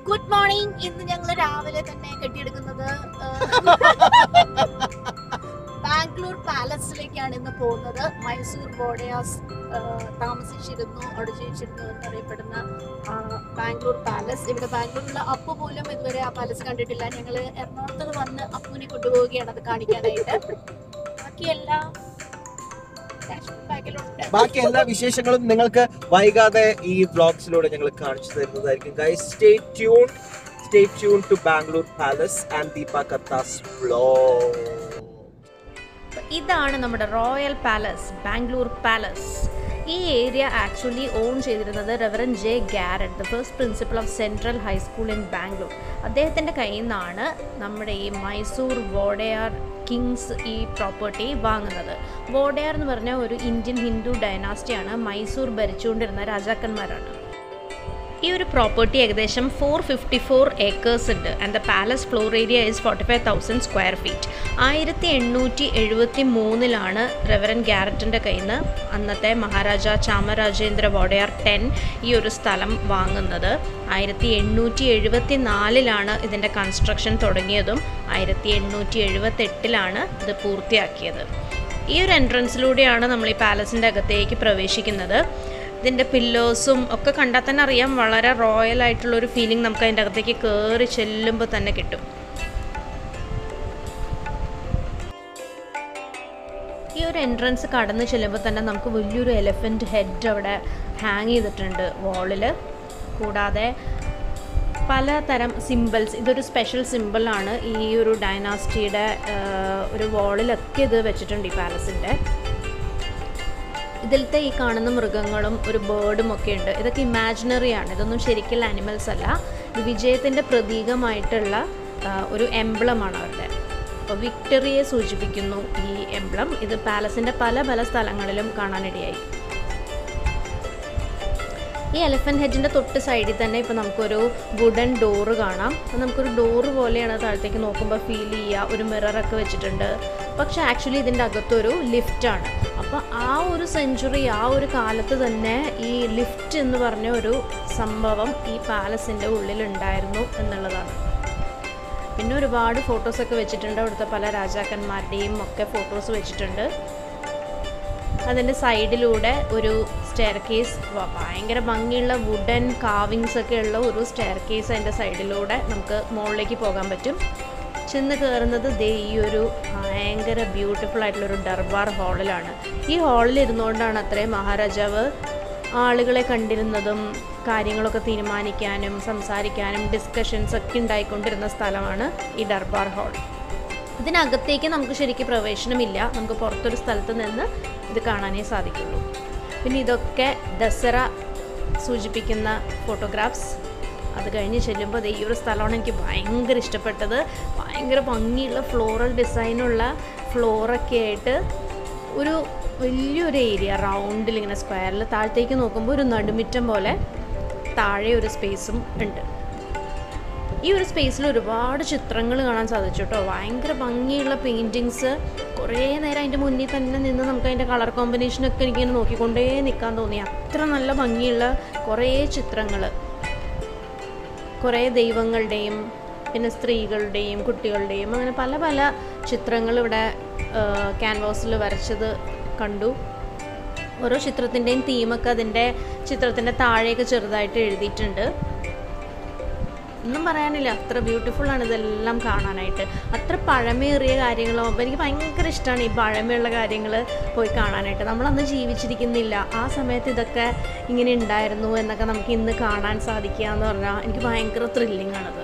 good morning ഇന്ന് ഞങ്ങൾ രാവിലെ തന്നെ കെട്ടിയെടുക്കുന്നത് ബാംഗ്ലൂർ പാലസിലേക്കാണ് ഇന്ന് പോകുന്നത് മൈസൂർ ബോഡയാസ് താമസിച്ചിരുന്നു അവിടെ ജീവിച്ചിരുന്നു എന്നറിയപ്പെടുന്ന ആ, ബാംഗ്ലൂർ പാലസ് ഇവിടെ ബാംഗ്ലൂരിലുള്ള അപ്പു പോലും ഇതുവരെ ആ പാലസ് കണ്ടിട്ടില്ല ഞങ്ങൾ എറണാകുളത്ത് വന്ന് അപ്പുവിനെ കൊണ്ടുപോവുകയാണ് അത് കാണിക്കാനായിട്ട് ബാക്കിയെല്ലാം കാശ്മീർ ബാഗിലുണ്ട് ബാക്കി എല്ലാ വിശേഷങ്ങളും നിങ്ങൾക്ക് വൈകാതെ ഈ വ്ളോഗ്സിലൂടെ ഞങ്ങൾ കാണിച്ചു തരുന്നതായിരിക്കും guys stay tuned stay tuned to Bangalore palace and Deepa Kathas vlog ഇതാണ് നമ്മുടെ റോയൽ പാലസ് ബാംഗ്ലൂർ പാലസ് ഈ ഏരിയ ആക്ച്വലി ഓൺ ചെയ്തിരുന്നത് Reverend J Garrett the first principal of central high school in Bangalore അദ്ദേഹത്തിൻ്റെ കയ്യിൽ നിന്നാണ് നമ്മുടെ ഈ മൈസൂർ വോഡയാർ കിങ്സ് ഈ പ്രോപ്പർട്ടി വാങ്ങുന്നത് വോഡയാർ എന്ന് പറഞ്ഞ ഒരു ഇന്ത്യൻ ഹിന്ദു ഡൈനാസ്റ്റിയാണ് മൈസൂർ ഭരിച്ചുകൊണ്ടിരുന്ന രാജാക്കന്മാരാണ് ഈ ഒരു പ്രോപ്പർട്ടി ഏകദേശം ഫോർ ഫിഫ്റ്റി ഫോർ ഏക്കേഴ്സ് ഉണ്ട് and the palace floor area is forty five thousand square feet ആയിരത്തി എണ്ണൂറ്റി എഴുപത്തി മൂന്നിലാണ് റെവറൻ ഗാരറ്റിൻ്റെ കയ്യിൽ നിന്ന് അന്നത്തെ മഹാരാജ ചാമരാജേന്ദ്ര വോഡയാർ ടെൻ ഈ ഒരു സ്ഥലം വാങ്ങുന്നത് ആയിരത്തി എണ്ണൂറ്റി എഴുപത്തി നാലിലാണ് ഇതിൻ്റെ കൺസ്ട്രക്ഷൻ തുടങ്ങിയതും ആയിരത്തി എണ്ണൂറ്റി എഴുപത്തെട്ടിലാണ് ഇത് പൂർത്തിയാക്കിയത് ഈ ഒരു എൻട്രൻസിലൂടെയാണ് നമ്മൾ ഈ പാലസിൻ്റെ അകത്തേക്ക് പ്രവേശിക്കുന്നത് ഇതിൻ്റെ പില്ലേഴ്സും ഒക്കെ കണ്ടാൽ തന്നെ അറിയാം വളരെ റോയൽ ആയിട്ടുള്ള ഒരു ഫീലിംഗ് നമുക്ക് അതിൻ്റെ അകത്തേക്ക് കയറി ചെല്ലുമ്പോൾ തന്നെ കിട്ടും ഈ ഒരു എൻട്രൻസ് കടന്ന് ചെല്ലുമ്പോൾ തന്നെ നമുക്ക് വലിയൊരു എലഫൻറ്റ് ഹെഡ് അവിടെ ഹാങ് ചെയ്തിട്ടുണ്ട് വാളിൽ കൂടാതെ പലതരം സിമ്പിൾസ് ഇതൊരു സ്പെഷ്യൽ സിമ്പിളാണ് ഈ ഒരു ഡൈനാസ്റ്റിയുടെ ഒരു വാളിലൊക്കെ ഇത് വെച്ചിട്ടുണ്ട് ഈ പാലസിൻ്റെ ഇതിലത്തെ ഈ കാണുന്ന മൃഗങ്ങളും ഒരു ബേർഡും ഒക്കെ ഉണ്ട് ഇതൊക്കെ ഇമാജിനറി ആണ് ഇതൊന്നും ശരിക്കുള്ള ആനിമൽസ് അല്ല ഇത് വിജയത്തിൻ്റെ പ്രതീകമായിട്ടുള്ള ആ, ഒരു എംബ്ലമാണ് അവരുടെ അപ്പോൾ വിക്ടറിയെ സൂചിപ്പിക്കുന്നു ഈ എംബ്ലം ഇത് പാലസിൻ്റെ പല പല സ്ഥലങ്ങളിലും കാണാനിടയായി ഈ എലഫൻറ്റ് ഹെഡിൻ്റെ തൊട്ട് സൈഡിൽ തന്നെ ഇപ്പോൾ നമുക്കൊരു വുഡൻ ഡോറ് കാണാം അത് നമുക്കൊരു ഡോറ് പോലെയാണ് താഴത്തേക്ക് നോക്കുമ്പോൾ ഫീൽ ചെയ്യുക ഒരു മിററൊക്കെ വെച്ചിട്ടുണ്ട് പക്ഷേ ആക്ച്വലി ഇതിൻ്റെ അകത്തൊരു ലിഫ്റ്റാണ് അപ്പോൾ ആ ഒരു സെഞ്ചുറി ആ ഒരു കാലത്ത് തന്നെ ഈ ലിഫ്റ്റ് എന്ന് പറഞ്ഞ ഒരു സംഭവം ഈ പാലസിൻ്റെ ഉള്ളിലുണ്ടായിരുന്നു എന്നുള്ളതാണ് പിന്നെ ഒരുപാട് ഫോട്ടോസൊക്കെ വെച്ചിട്ടുണ്ട് അവിടുത്തെ പല രാജാക്കന്മാരുടെയും ഒക്കെ ഫോട്ടോസ് വെച്ചിട്ടുണ്ട് അതിൻ്റെ സൈഡിലൂടെ ഒരു സ്റ്റെയർ കേസ് ഭയങ്കര ഭംഗിയുള്ള വുഡൻ കാവിങ്സ് ഒക്കെ ഉള്ള ഒരു സ്റ്റെയർ കേസ് അതിൻ്റെ സൈഡിലൂടെ നമുക്ക് മുകളിലേക്ക് പോകാൻ പറ്റും ചെന്ന് കയറുന്നത് ദേ ഈ ഒരു ഭയങ്കര ബ്യൂട്ടിഫുൾ ആയിട്ടുള്ളൊരു ദർബാർ ഹാളിലാണ് ഈ ഹാളിൽ ഇരുന്നുകൊണ്ടാണ് അത്രയും മഹാരാജാവ് ആളുകളെ കണ്ടിരുന്നതും കാര്യങ്ങളൊക്കെ തീരുമാനിക്കാനും സംസാരിക്കാനും ഡിസ്കഷൻസ് ഒക്കെ ഉണ്ടായിക്കൊണ്ടിരുന്ന സ്ഥലമാണ് ഈ ദർബാർ ഹാൾ ഇതിനകത്തേക്ക് നമുക്ക് ശരിക്കും പ്രവേശനമില്ല നമുക്ക് പുറത്തൊരു സ്ഥലത്ത് നിന്ന് ഇത് കാണാനേ സാധിക്കുള്ളൂ പിന്നെ ഇതൊക്കെ ദസറ സൂചിപ്പിക്കുന്ന ഫോട്ടോഗ്രാഫ്സ് അത് കഴിഞ്ഞ് ചെല്ലുമ്പോൾ ദേ ഈ ഒരു സ്ഥലമാണ് എനിക്ക് ഭയങ്കര ഇഷ്ടപ്പെട്ടത് ഭയങ്കര ഭംഗിയുള്ള ഫ്ലോറൽ ഡിസൈനുള്ള ഫ്ലോറൊക്കെ ആയിട്ട് ഒരു വലിയൊരു ഏരിയ റൗണ്ടിൽ ഇങ്ങനെ സ്ക്വയറിൽ താഴത്തേക്ക് നോക്കുമ്പോൾ ഒരു നടുമിറ്റം പോലെ താഴെ ഒരു സ്പേസും ഉണ്ട് ഈ ഒരു സ്പേസിൽ ഒരുപാട് ചിത്രങ്ങൾ കാണാൻ സാധിച്ചു കേട്ടോ ഭയങ്കര ഭംഗിയുള്ള പെയിൻറ്റിങ്സ് കുറേ നേരം അതിൻ്റെ മുന്നിൽ തന്നെ നിന്ന് നമുക്ക് അതിൻ്റെ കളർ കോമ്പിനേഷനൊക്കെ എനിക്കിങ്ങനെ നോക്കിക്കൊണ്ടേ നിൽക്കാൻ തോന്നി അത്ര നല്ല ഭംഗിയുള്ള കുറേ ചിത്രങ്ങൾ കുറേ ദൈവങ്ങളുടെയും പിന്നെ സ്ത്രീകളുടെയും കുട്ടികളുടെയും അങ്ങനെ പല പല ചിത്രങ്ങൾ ഇവിടെ ക്യാൻവാസിൽ വരച്ചത് കണ്ടു ഓരോ ചിത്രത്തിൻ്റെയും തീമൊക്കെ അതിൻ്റെ ചിത്രത്തിൻ്റെ താഴെയൊക്കെ ചെറുതായിട്ട് എഴുതിയിട്ടുണ്ട് ഒന്നും പറയാനില്ല അത്ര ബ്യൂട്ടിഫുൾ ആണ് ഇതെല്ലാം കാണാനായിട്ട് അത്ര പഴമേറിയ കാര്യങ്ങളോ അപ്പോൾ എനിക്ക് ഭയങ്കര ഇഷ്ടമാണ് ഈ പഴമയുള്ള കാര്യങ്ങൾ പോയി കാണാനായിട്ട് നമ്മളന്ന് ജീവിച്ചിരിക്കുന്നില്ല ആ സമയത്ത് ഇതൊക്കെ ഇങ്ങനെ ഉണ്ടായിരുന്നു എന്നൊക്കെ നമുക്ക് ഇന്ന് കാണാൻ സാധിക്കുക എന്ന് പറഞ്ഞാൽ എനിക്ക് ഭയങ്കര ത്രില്ലിംഗ് ആണത്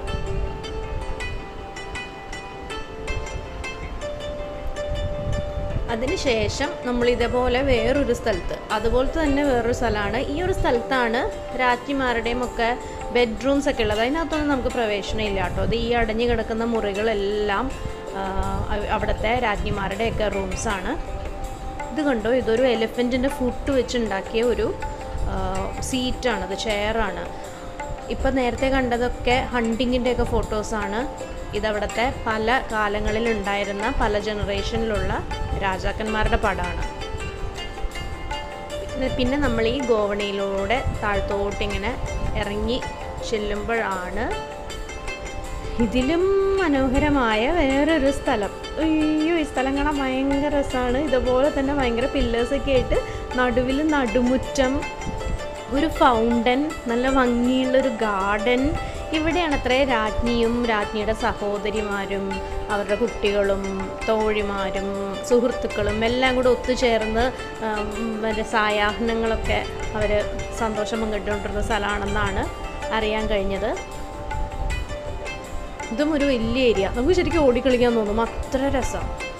അതിനുശേഷം നമ്മൾ ഇതേപോലെ വേറൊരു സ്ഥലത്ത് അതുപോലത്തെ തന്നെ വേറൊരു സ്ഥലമാണ് ഈ ഒരു സ്ഥലത്താണ് രാജ്ഞിമാരുടെയും ഒക്കെ ബെഡ്റൂംസ് ഒക്കെ ഉള്ളത് അതിനകത്തൊന്നും നമുക്ക് പ്രവേശനം ഇല്ല കേട്ടോ അത് ഈ അടഞ്ഞു കിടക്കുന്ന മുറികളെല്ലാം ആ, അവ- അവിടുത്തെ രാജ്ഞിമാരുടെയൊക്കെ റൂംസാണ് ഇത് കണ്ടോ ഇതൊരു എലിഫൻറ്റിൻ്റെ ഫുട്ട് വെച്ചുണ്ടാക്കിയ ഒരു സീറ്റാണത് ചെയറാണ് ഇപ്പം നേരത്തെ കണ്ടതൊക്കെ ഹണ്ടിങ്ങിൻ്റെ ഒക്കെ ഫോട്ടോസാണ് ഇതവിടുത്തെ പല കാലങ്ങളിൽ ഉണ്ടായിരുന്ന പല ജനറേഷനിലുള്ള രാജാക്കന്മാരുടെ പടമാണ് പിന്നെ- പിന്നെ നമ്മൾ ഈ ഗോവണിയിലൂടെ താഴ്ത്തോട്ടിങ്ങനെ ഇറങ്ങി ചെല്ലുമ്പോഴാണ് ഇതിലും മനോഹരമായ വേറൊരു സ്ഥലം അയ്യോ ഈ സ്ഥലം കാണാൻ ഭയങ്കര രസമാണ് ഇതുപോലെ തന്നെ ഭയങ്കര പില്ലേഴ്സൊക്കെ ആയിട്ട് നടുവിൽ നടുമുറ്റം ഒരു ഫൗണ്ടൻ നല്ല ഭംഗിയുള്ളൊരു ഗാർഡൻ ഇവിടെയാണ് അത്രേ രാജ്ഞിയും രാജ്ഞിയുടെ സഹോദരിമാരും അവരുടെ കുട്ടികളും തോഴിമാരും സുഹൃത്തുക്കളും എല്ലാം കൂടെ ഒത്തുചേർന്ന് ആം, മറ്റേ സായാഹ്നങ്ങളൊക്കെ അവർ സന്തോഷം പങ്കിട്ടുകൊണ്ടിരുന്ന സ്ഥലമാണെന്നാണ് അറിയാൻ കഴിഞ്ഞത് ഇതും ഒരു വലിയ ഏരിയ നമുക്ക് ശരിക്കും ഓടിക്കളിക്കാൻ തോന്നും അത്ര രസം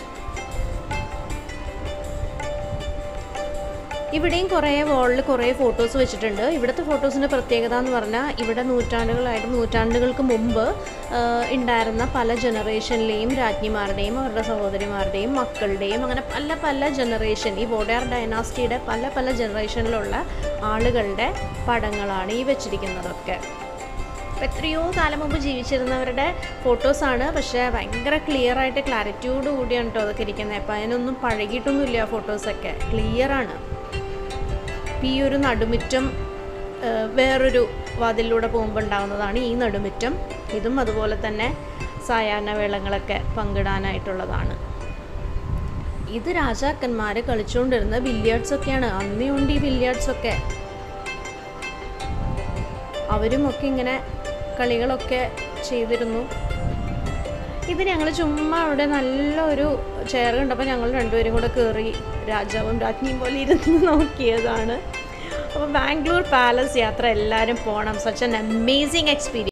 ഇവിടെയും കുറേ വാളിൽ കുറേ ഫോട്ടോസ് വെച്ചിട്ടുണ്ട് ഇവിടുത്തെ ഫോട്ടോസിൻ്റെ പ്രത്യേകത എന്ന് പറഞ്ഞാൽ ഇവിടെ നൂറ്റാണ്ടുകളായിട്ട് നൂറ്റാണ്ടുകൾക്ക് മുമ്പ് ആ, ഉണ്ടായിരുന്ന പല ജനറേഷനിലെയും രാജ്ഞിമാരുടെയും അവരുടെ സഹോദരിമാരുടെയും മക്കളുടെയും അങ്ങനെ പല പല ജനറേഷൻ ഈ വോഡയാർ ഡൈനാസ്റ്റിയുടെ പല പല ജനറേഷനിലുള്ള ആളുകളുടെ പടങ്ങളാണ് ഈ വെച്ചിരിക്കുന്നതൊക്കെ അപ്പോൾ എത്രയോ കാലം മുമ്പ് ജീവിച്ചിരുന്നവരുടെ ഫോട്ടോസാണ് പക്ഷേ ഭയങ്കര ക്ലിയർ ആയിട്ട് ക്ലാരിറ്റിയോട് കൂടിയാണ് കേട്ടോ അതൊക്കെ ഇരിക്കുന്നത് അപ്പോൾ അതിനൊന്നും പഴകിയിട്ടൊന്നുമില്ല ആ ഫോട്ടോസൊക്കെ ക്ലിയറാണ് ഈ ഒരു നടുമുറ്റം ആ, വേറൊരു വാതിലൂടെ പോകുമ്പോൾ ഉണ്ടാകുന്നതാണ് ഈ നടുമുറ്റം ഇതും അതുപോലെ തന്നെ സായാഹ്ന വേളങ്ങളൊക്കെ പങ്കിടാനായിട്ടുള്ളതാണ് ഇത് രാജാക്കന്മാർ കളിച്ചുകൊണ്ടിരുന്ന ബില്ലിയാർഡ്സ് ഒക്കെയാണ് അന്നേ ഉണ്ട് ഈ ബില്ലിയാർഡ്സ് ഒക്കെ അവരുമൊക്കെ ഇങ്ങനെ കളികളൊക്കെ ചെയ്തിരുന്നു ഇത് ഞങ്ങൾ ചുമ്മാ അവിടെ നല്ലൊരു ചെയർ കണ്ടപ്പോൾ ഞങ്ങൾ രണ്ടുപേരും കൂടെ കയറി രാജാവും രാജ്ഞിയും പോലെ ഇരുന്ന് നോക്കിയതാണ് അപ്പോൾ ബാംഗ്ലൂർ പാലസ് യാത്ര എല്ലാവരും പോകണം സച്ച് ആൻ അമേസിങ് എക്സ്പീരിയൻസ്